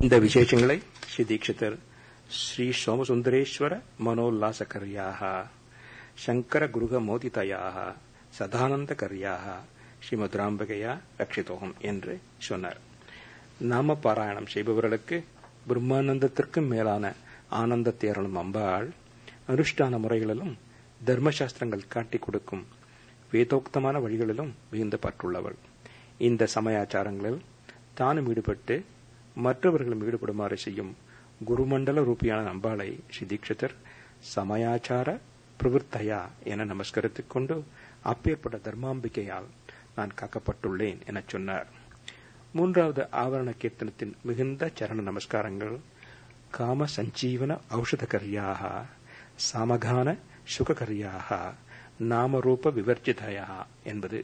இந்த விசேஷங்களை ஸ்ரீ தீட்சிதர் ஸ்ரீ சோமசுந்தரேஸ்வர மனோல்லாசகர்யாக சங்கர குருக மோதிதயாக சதானந்த கர்யாக ஸ்ரீமதுராம்பகையா ரட்சிதோகம் என்று சொன்னார் நாம பாராயணம் செய்பவர்களுக்கு பிரம்மானந்தத்திற்கும் மேலான ஆனந்தத்தை அருளும் அம்பாள் அனுஷ்டான முறைகளிலும் தர்மசாஸ்திரங்கள் காட்டிக் கொடுக்கும் வேதோக்தமான வழிகளிலும் மிகுந்த பற்றுள்ளவள் இந்த சமயாச்சாரங்களில் தானும் ஈடுபட்டு மற்றவர்களும் ஈடுபடுமாறு செய்யும் குருமண்டல ரூபியான அம்பாளை ஸ்ரீ தீட்சிதர் சமயாச்சார பிரவருத்தையா என நமஸ்கரித்துக் கொண்டு அப்பேற்பட்ட தர்மாம்பிகையால் நான் காக்கப்பட்டுள்ளேன் என சொன்னார் மூன்றாவது ஆவரண கீர்த்தனத்தின் மிகுந்த சரண நமஸ்காரங்கள் காம சஞ்சீவன ஔஷதகரியாக சாமகான சுககரியாக நாமரூப விவர்ஜிதயா என்பது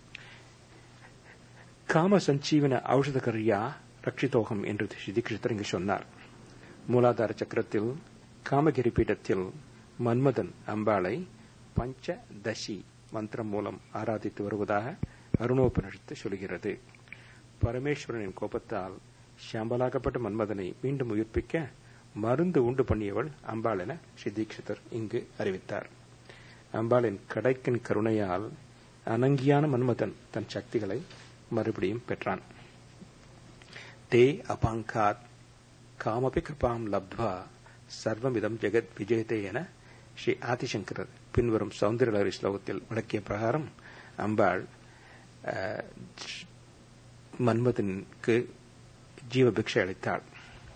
காம சஞ்சீவன ஔஷதகரியா ரட்சிதோகம் என்று ஸ்ரீதீக்ஷிதர் இங்கு சொன்னார் மூலாதார சக்கரத்தில் காமகிரி பீடத்தில் மன்மதன் அம்பாளை பஞ்ச தசி மந்திரம் மூலம் ஆராதித்து வருவதாக அருணோபனிஷத்து சொல்கிறது பரமேஸ்வரனின் கோபத்தால் சாம்பலாக்கப்பட்ட மன்மதனை மீண்டும் உயிர்ப்பிக்க மருந்து உண்டு பண்ணியவள் அம்பாள் என ஸ்ரீ தீட்சிதர் இங்கு அறிவித்தார் அம்பாளின் கடைக்கின் கருணையால் அனங்கியான மன்மதன் தன் சக்திகளை மறுபடியும் பெற்றான் தே அபாங்காத் காமபி கிருபாம் லப்த்வா சர்வமிதம் ஜெகத் விஜயதே என ஸ்ரீ ஆதிசங்கரர் பின்வரும் சௌந்தரலரி ஸ்லோகத்தில் விளக்கிய பிரகாரம் அம்பாள் மன்மதனுக்கு ஜீவபிக்ஷை அளித்தாள்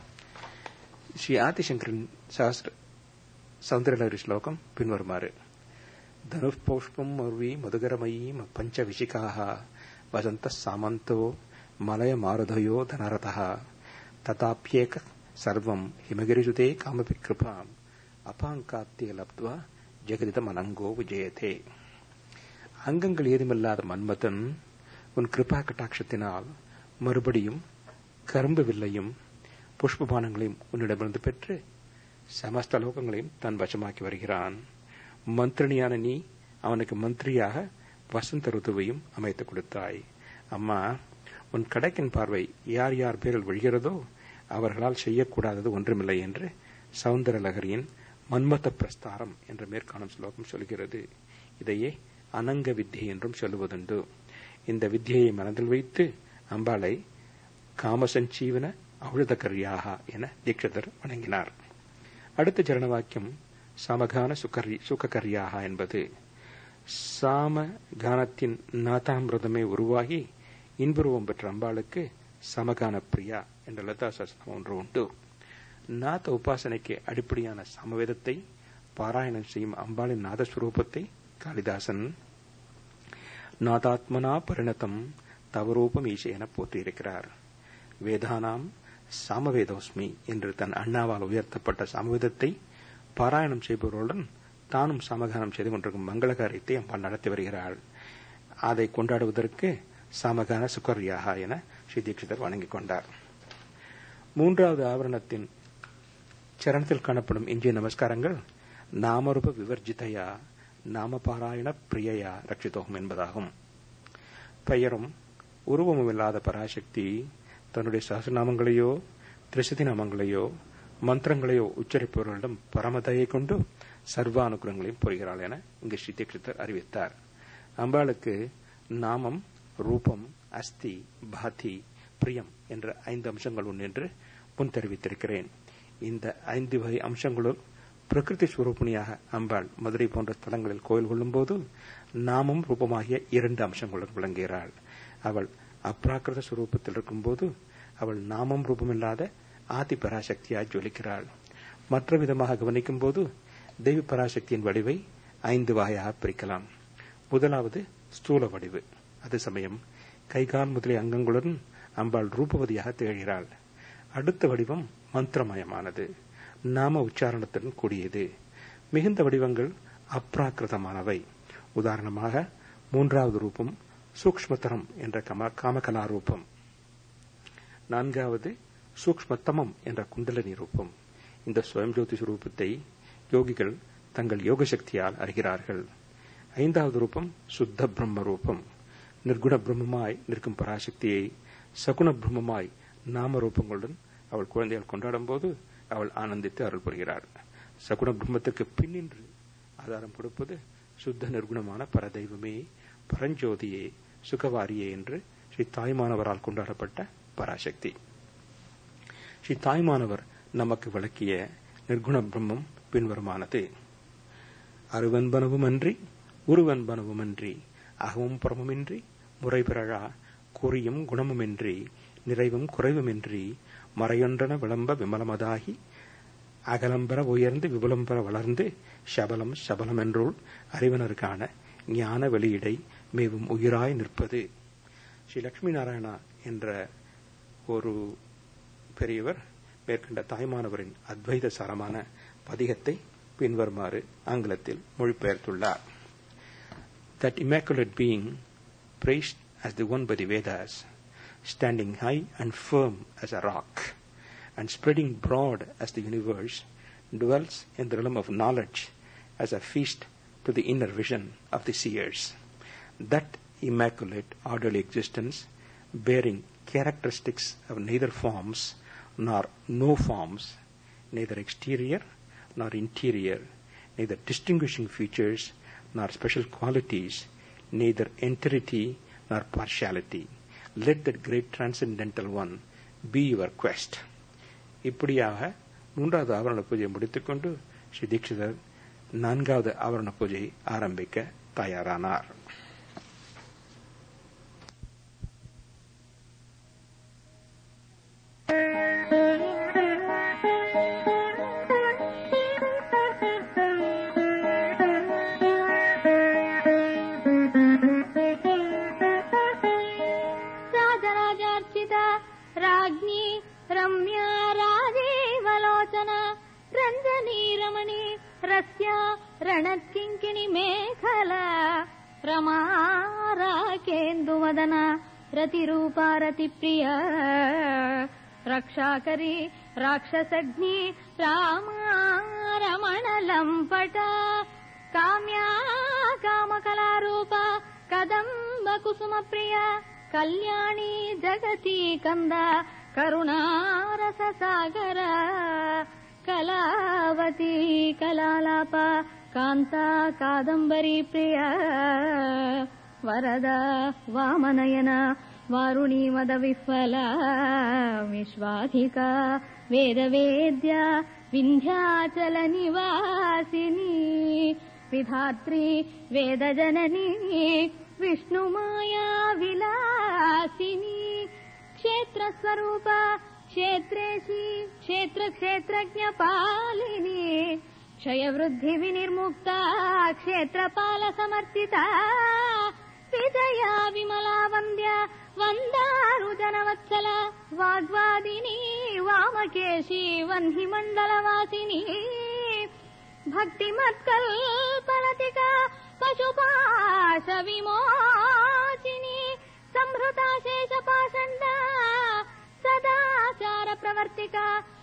ஸ்ரீ ஆதிசங்கரின் சாஸ்திர சௌந்தரலரி ஸ்லோகம் பின்வருமாறு தனுஷ்பௌஷ்பம் மர்வி மதுகரமயீ பஞ்ச விஷிகாக வசந்த சாமந்தோ மலய மாருதயோ தனரதः ததாப்யேக சர்வம் ஹிமகிரிசுதே காமபி கிருபாம் அபாங்காத்திய லப்த்வா ஜெகதிதம் அனங்கோ விஜயதே அங்கங்கள் ஏதுமில்லாத மன்மதன் உன் கிருபா கட்டாட்சத்தினால் மறுபடியும் கரும்பு வில்லையும் புஷ்பபானங்களையும் உன்னிடமிருந்து பெற்று சமஸ்த லோகங்களையும் தன் வசமாக்கி வருகிறான் மந்திரணியான நீ அவனுக்கு மந்திரியாக வசந்த ருதுவையும் அமைத்து கொடுத்தாய் அம்மா உன் கடைக்கின் பார்வை யார் யார் பேரில் விழுகிறதோ அவர்களால் செய்யக்கூடாதது ஒன்றுமில்லை என்று சவுந்தரலகரியின் மன்மத பிரஸ்தாரம் என்ற மேற்காணும் ஸ்லோகம் சொல்கிறது இதையே அனங்க வித்தியை என்றும் சொல்லுவதுண்டு இந்த வித்தியை மனதில் வைத்து அம்பாளை காமசஞ்சீவன அழுதகரியாக என தீட்சிதர் வணங்கினார் அடுத்த சரண வாக்கியம் சமகான சுககரியாக என்பது சாம கானத்தின் நாதாமிரதமே உருவாகி இன்புருவம் பெற்ற அம்பாளுக்கு சமகான பிரியா என்ற லதா சாஸ்திரம் ஒன்று உண்டு நாத உபாசனைக்கு அடிப்படையான சமவேதத்தை பாராயணம் செய்யும் அம்பாளின் நாதஸ்வரூபத்தை காளிதாசன் நாதாத்மனா பரிணதம் தவரூபம் ஈசை என போற்றியிருக்கிறார் வேதானாம் சாமவேதோஸ்மி என்று தன் அண்ணாவால் உயர்த்தப்பட்ட சமவேதத்தை பாராயணம் செய்பவர்களுடன் தானும் சமகானம் செய்து கொண்டிருக்கும் மங்கள காரியத்தை அம்பாள் நடத்தி வருகிறாள் அதை கொண்டாடுவதற்கு சமகான சுக்கரியாக என ஸ்ரீ தீட்சிதர் வணங்கிக் கொண்டார் மூன்றாவது ஆவரணத்தின் சரணத்தில் காணப்படும் இன்றைய நமஸ்காரங்கள் நாமரூப விவர்ஜிதையா நாமபாராயண பிரியையா ரட்சிதோகம் என்பதாகும் பெயரும் உருவமும் இல்லாத பராசக்தி தன்னுடைய சகசிரநாமங்களையோ திரிசதி நாமங்களையோ மந்திரங்களையோ உச்சரிப்பவர்களிடம் பரமதையை கொண்டு சர்வ அனுகிரகங்களையும் புரிகிறாள் என இங்கு ஸ்ரீ தீட்சிதர் அறிவித்தார் அம்பாளுக்கு நாமம் ரூபம் அஸ்தி பாதி பிரியம் என்ற ஐந்து அம்சங்கள் உண்டு என்று முன் தெரிவித்திருக்கிறேன் இந்த ஐந்து வகை அம்சங்களுள் பிரகிருதி ஸ்வரூபிணியாக அம்பாள் மதுரை போன்ற ஸ்தலங்களில் கோயில் கொள்ளும்போது நாமம் ரூபமாகிய இரண்டு அம்சங்களுடன் விளங்குகிறாள் அவள் அப்ராக்கிருத ஸ்வரூபத்தில் இருக்கும்போது அவள் நாமம் ரூபமில்லாத ஆதி பராசக்தியாய் ஜொலிக்கிறாள் மற்ற விதமாக கவனிக்கும் போது தெய்வ பராசக்தியின் வடிவை ஐந்து வகையாக பிரிக்கலாம் முதலாவது ஸ்தூல வடிவு அதே சமயம் கைகால் முதலிய அங்கங்களுடன் அம்பாள் ரூபவதியாக திகழ்கிறாள் அடுத்த வடிவம் மந்திரமயமானது நாம உச்சாரணத்துடன் கூடியது மிகுந்த வடிவங்கள் அப்ராக்கிருதமானவை உதாரணமாக மூன்றாவது ரூபம் சூக்மத்தரம் என்ற காமகலா ரூபம் நான்காவது சூக்மத்தமம் என்ற குண்டலனி ரூபம் இந்த சுயம் ஜோதி ரூபத்தை யோகிகள் தங்கள் யோக சக்தியால் அறிகிறார்கள் ஐந்தாவது ரூபம் சுத்த பிரம்ம ரூபம் நிர்குண பிரம்மமாய் நிற்கும் பராசக்தியை சகுண பிரம்மமாய் நாம ரூபங்களுடன் அவள் குழந்தைகள் கொண்டாடும் போது அவள் ஆனந்தித்து அருள் புரிகிறாள் சகுண பிரம்மத்திற்கு பின்னின்று ஆதாரம் கொடுப்பது சுத்த நிர்குணமான பரதெய்வமே பரஞ்சோதியே சுகவாரியே என்று ஸ்ரீ தாய்மானவரால் கொண்டாடப்பட்ட பராசக்தி ஸ்ரீ தாய்மானவர் நமக்கு விளக்கிய நிர்குண பிரம்மம் பின்வருமானது அருவன்பனவுமன்றி உருவன்பனவுமன்றி அகமும் புறமுமின்றி முறை பிறழா குறியும் குணமுமின்றி நிறைவும் குறைவுமின்றி மறையொன்றன விளம்ப விமலமதாகி அகலம்பெற உயர்ந்து விபுலம்பெற வளர்ந்து சபலம் சபலமென்றுள் அறிவனருக்கான ஞான வெளியிடை மேவும் உயிராய் நிற்பது ஸ்ரீ லட்சுமி நாராயணா என்ற ஒரு பெரியவர் மேற்கண்ட தாய்மானவரின் அத்வைத சாரமான பதிகத்தை பின்வருமாறு ஆங்கிலத்தில் மொழிபெயர்த்துள்ளார் That immaculate being, praised as the one by the Vedas, standing high and firm as a rock, and spreading broad as the universe, dwells in the realm of knowledge as a feast to the inner vision of the seers. That immaculate orderly existence, bearing characteristics of neither forms nor no forms, neither exterior nor interior, neither distinguishing features nor special qualities, neither enterity nor partiality. Let that great transcendental one be your quest. இப்படியாக மூன்றாவது ஆவரண பூஜையை முடித்துக்கொண்டு ஸ்ரீ தீட்சிதர் நான்காவது ஆவரண பூஜையை ஆரம்பிக்க தயாரானார் राजराजार्चिता राज्ञी रम्या राजीवलोचना रञ्जनी रमणी रस्या रणत्किङ्किणि मेखला रमा राकेन्दुवदना रतिरूपा रतिप्रिया रक्षाकरी राक्षसग्नि रामा रमणलम्पटा काम्या कामकलारूपा कदम्बकुसुमप्रिया कल्याणी जगती कन्द करुणारससागर कलावती कलालाप कान्ता कादम्बरी प्रिया वरद वामनयन वारुणी मदविह्वला विश्वाधिका वेदवेद्या विन्ध्याचलनिवासिनी विधात्री वेदजननी विष्णुमाया विलासिनी क्षेत्रस्वरूप क्षेत्रेशी क्षेत्रक्षेत्रज्ञपालिनी क्षयवृद्धिविनिर्मुक्ता क्षेत्रपालसमर्थिता विजया विमला वन्द्या वन्दारुजनवत्सला वाग्वादिनी वामकेशी वह्निमण्डलवासिनी भक्तिमत्कल्पलतिका पशुपाशविमोचिनी संहृता शेषपाषण्डा सदाचार प्रवर्तिका